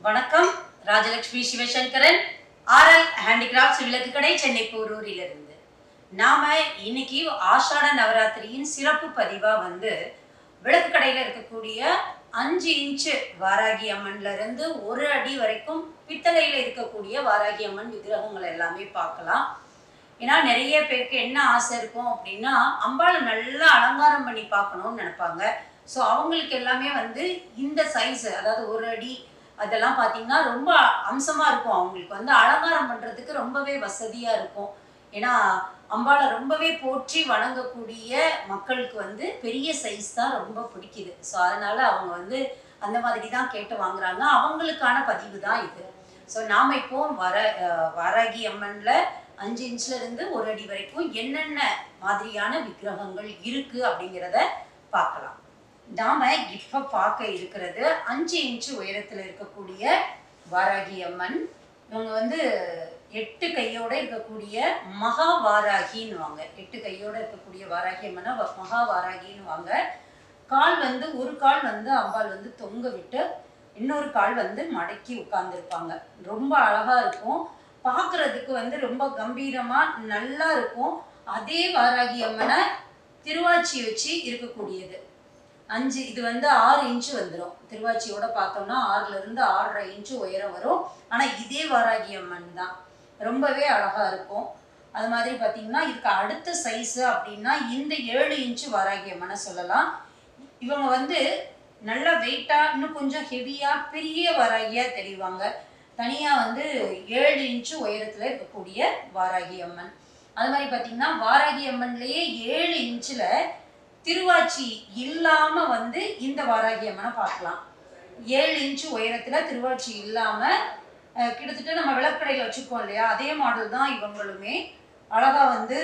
வணக்கம் Rajalakshmi Sivasankaran RL handicrafts விளக்கு கடை சென்னை போரூரிலிருந்து நாம இன்னைக்கு ஆஷாட நவராத்திரியின் சிறப்பு பதிவா வந்து விளக்கு கடையில இருக்கக்கூடிய அஞ்சு இன்ச்சு வாராகி அம்மன்ல இருந்து ஒரு அடி வரைக்கும் பித்தளையில இருக்கக்கூடிய வாராகி அம்மன் விக்கிரகங்கள் எல்லாமே பார்க்கலாம் ஏன்னா நிறைய பேருக்கு என்ன ஆசை இருக்கும் அப்படின்னா அம்பாளை நல்லா அலங்காரம் பண்ணி பார்க்கணும்னு நினைப்பாங்க ஸோ அவங்களுக்கு எல்லாமே வந்து இந்த சைஸ் அதாவது ஒரு அடி அதெல்லாம் பார்த்தீங்கன்னா ரொம்ப அம்சமாக இருக்கும் அவங்களுக்கு வந்து அலங்காரம் பண்ணுறதுக்கு ரொம்பவே வசதியாக இருக்கும் ஏன்னா அம்பாளை ரொம்பவே போற்றி வணங்கக்கூடிய மக்களுக்கு வந்து பெரிய சைஸ் தான் ரொம்ப பிடிக்குது ஸோ அதனால அவங்க வந்து அந்த மாதிரி தான் கேட்டு வாங்குறாங்க அவங்களுக்கான பதிவு தான் இது ஸோ நாம் இப்போ வர அஹ், வாராகி அம்மன்ல அஞ்சு இன்ச்ல இருந்து ஒரு அடி வரைக்கும் என்னென்ன மாதிரியான விக்கிரகங்கள் இருக்கு அப்படிங்கிறத பார்க்கலாம் நாம இப்ப பார்க்க இருக்கிறது அஞ்சு இன்ச்சு உயரத்துல இருக்கக்கூடிய வாராகி அம்மன் இவங்க வந்து எட்டு கையோட இருக்கக்கூடிய மகா வாராகின்னுவாங்க எட்டு கையோட இருக்கக்கூடிய வாராகி அம்மனை வ- மகா வாராகின்னுவாங்க கால் வந்து ஒரு கால் வந்து அம்பாள் வந்து தொங்க விட்டு இன்னொரு கால் வந்து மடக்கி உட்கார்ந்துருப்பாங்க ரொம்ப அழகா இருக்கும் பார்க்கிறதுக்கு வந்து ரொம்ப கம்பீரமா நல்லா இருக்கும் அதே வாராகி அம்மனை திருவாச்சி வச்சு இருக்கக்கூடியது அஞ்சு இது வந்து ஆறு இன்ச்சு வந்துடும் திருவாச்சியோட பார்த்தோம்னா ஆறுல இருந்து ஆறரை இன்ச்சு உயரம் வரும் ஆனா இதே வாராகி அம்மன் தான் ரொம்பவே அழகா இருக்கும் அது மாதிரி பார்த்தீங்கன்னா இதுக்கு அடுத்த சைஸ் அப்படின்னா இந்த ஏழு இன்ச்சு வாராகி அம்மனை சொல்லலாம் இவங்க வந்து நல்ல வெயிட்டா இன்னும் கொஞ்சம் ஹெவியா பெரிய வாராகியா தெரிவாங்க தனியா வந்து ஏழு இன்ச்சு உயரத்துல இருக்கக்கூடிய வாராகி அம்மன் அது மாதிரி பார்த்தீங்கன்னா வாராகி அம்மன்லயே ஏழு இன்ச்சுல திருவாச்சி இல்லாம வந்து இந்த வாராகி அம்மனை பார்க்கலாம் ஏழு இன்ச்சு உயரத்துல திருவாச்சி இல்லாம அஹ், கிட்டத்தட்ட நம்ம விளக்கடையில வச்சிருக்கோம் இல்லையா அதே மாடல் தான் இவங்களுமே அழகா வந்து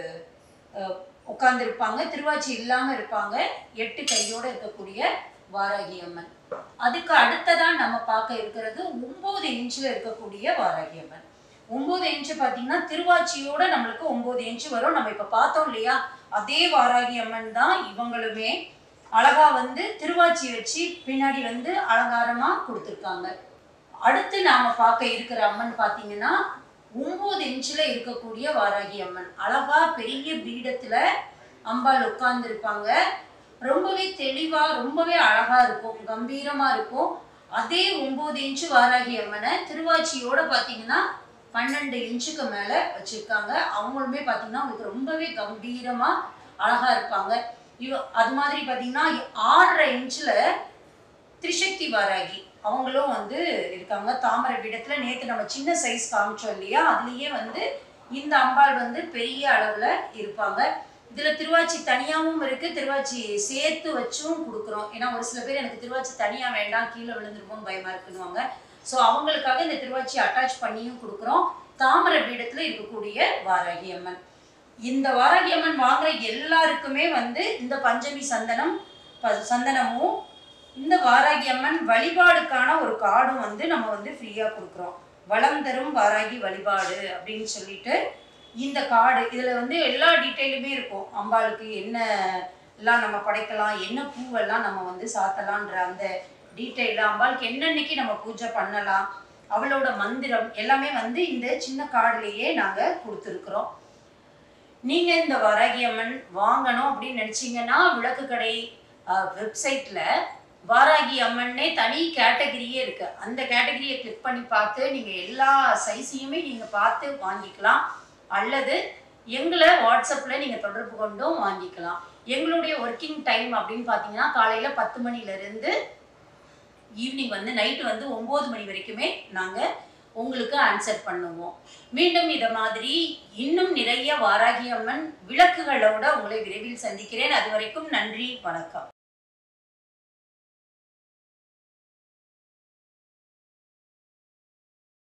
உட்கார்ந்துருப்பாங்க திருவாச்சி இல்லாம இருப்பாங்க எட்டு கையோட இருக்கக்கூடிய வாராகி அம்மன் அதுக்கு அடுத்ததா நம்ம பார்க்க இருக்கிறது ஒன்பது இன்ச்ல இருக்கக்கூடிய வாராகி அம்மன் ஒன்பது இன்ச்சு பார்த்தீங்கன்னா திருவாச்சியோட நம்மளுக்கு ஒன்பது இன்ச்சு வரும் நம்ம இப்ப பார்த்தோம் இல்லையா அதே வாராகி அம்மன் தான் இவங்களுமே அழகா வந்து திருவாச்சி வச்சு பின்னாடி வந்து அலங்காரமா கொடுத்துருக்காங்க அடுத்து நாம பார்க்க இருக்கிற அம்மன் பார்த்தீங்கன்னா ஒன்பது இன்ச்சில் இருக்கக்கூடிய வாராகி அம்மன் அழகா பெரிய பீடத்துல அம்பாள் உட்கார்ந்துருப்பாங்க ரொம்பவே தெளிவா ரொம்பவே அழகா இருக்கும் கம்பீரமா இருக்கும் அதே ஒன்பது இன்ச்சு வாராகி அம்மனை திருவாச்சியோட பார்த்தீங்கன்னா பன்னெண்டு இன்ச்சுக்கு மேல வச்சிருக்காங்க அவங்களுமே பார்த்தீங்கன்னா உங்களுக்கு ரொம்பவே கம்பீரமா அழகா இருப்பாங்க இவ அது மாதிரி பார்த்தீங்கன்னா ஆறரை இன்ச்சில் திரிசக்தி வாராகி அவங்களும் வந்து இருக்காங்க தாமரை பீடத்துல நேத்து நம்ம சின்ன சைஸ் காமிச்சோம் இல்லையா அதுலயே வந்து இந்த அம்பாள் வந்து பெரிய அளவுல இருப்பாங்க இதுல திருவாச்சி தனியாவும் இருக்கு திருவாச்சி சேர்த்து வச்சும் கொடுக்குறோம் ஏன்னா ஒரு சில பேர் எனக்கு திருவாச்சி தனியா வேண்டாம் கீழே விழுந்துருமோன்னு பயமா இருக்குன்னுவாங்க ஸோ அவங்களுக்காக இந்த திருவாச்சி அட்டாச் பண்ணியும் கொடுக்குறோம் தாமரை பீடத்துல இருக்கக்கூடிய வாராகி அம்மன் இந்த வாராகி அம்மன் வாங்குற எல்லாருக்குமே வந்து இந்த பஞ்சமி சந்தனம் ப- சந்தனமும் இந்த வாராகி அம்மன் வழிபாடுக்கான ஒரு கார்டும் வந்து நம்ம வந்து ஃப்ரீயாக கொடுக்குறோம் வளம் தரும் வாராகி வழிபாடு அப்படின்னு சொல்லிட்டு இந்த கார்டு இதில் வந்து எல்லா டீட்டெயிலுமே இருக்கும் அம்பாளுக்கு என்ன எல்லாம் நம்ம படைக்கலாம் என்ன பூவெல்லாம் நம்ம வந்து சாத்தலான்ற அந்த டீட்டெயில் அம்பாளுக்கு என்னன்னைக்கு நம்ம பூஜை பண்ணலாம் அவளோட மந்திரம் எல்லாமே வந்து இந்த சின்ன கார்டுலேயே நாங்கள் கொடுத்துருக்குறோம் நீங்க இந்த வராகி அம்மன் வாங்கணும் அப்படின்னு நினைச்சீங்கன்னா விளக்கு கடை வெப்சைட்ல வாராகி அம்மன்னே தனி கேட்டகரியே இருக்கு அந்த கேட்டகரியை கிளிக் பண்ணி பார்த்து நீங்க எல்லா சைஸையுமே நீங்க பார்த்து வாங்கிக்கலாம் அல்லது எங்களை வாட்ஸ்அப்ல நீங்க தொடர்பு கொண்டும் வாங்கிக்கலாம் எங்களுடைய ஒர்க்கிங் டைம் அப்படின்னு பார்த்தீங்கன்னா காலையில பத்து மணில இருந்து ஈவினிங் வந்து நைட்டு வந்து ஒம்பது மணி வரைக்குமே நாங்கள் உங்களுக்கு ஆன்சர் பண்ணுவோம் மீண்டும் இதை மாதிரி இன்னும் நிறைய வாராகி அம்மன் விளக்குகளோட உங்களை விரைவில் சந்திக்கிறேன் அது வரைக்கும் நன்றி வணக்கம்